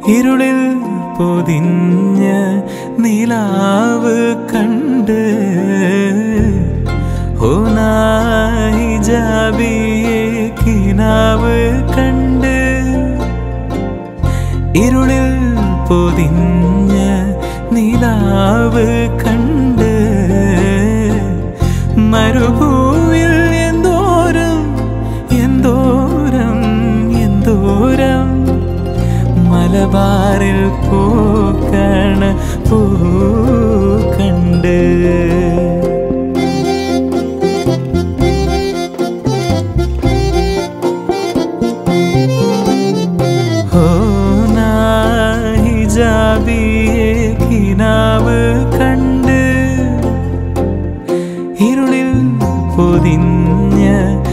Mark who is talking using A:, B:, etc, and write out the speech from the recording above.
A: ഇരുളിൽ പൊതിഞ്ഞ നിലാവ് കണ്ട് ഓനായി ജാബിയെ കിനാവ് കണ്ട് ഇരുളിൽ പൊതിഞ്ഞ നിലാവ് കണ്ട് മരുഭൂവിൽ എന്തോരം എന്തോരം എന്തോരം മലബാറിൽ പൂക്കണ പൂ കണ്ട് ഹിജാബിയെ കിനാവ് കണ്ട് ഇരുളിൽ പൊതിഞ്ഞ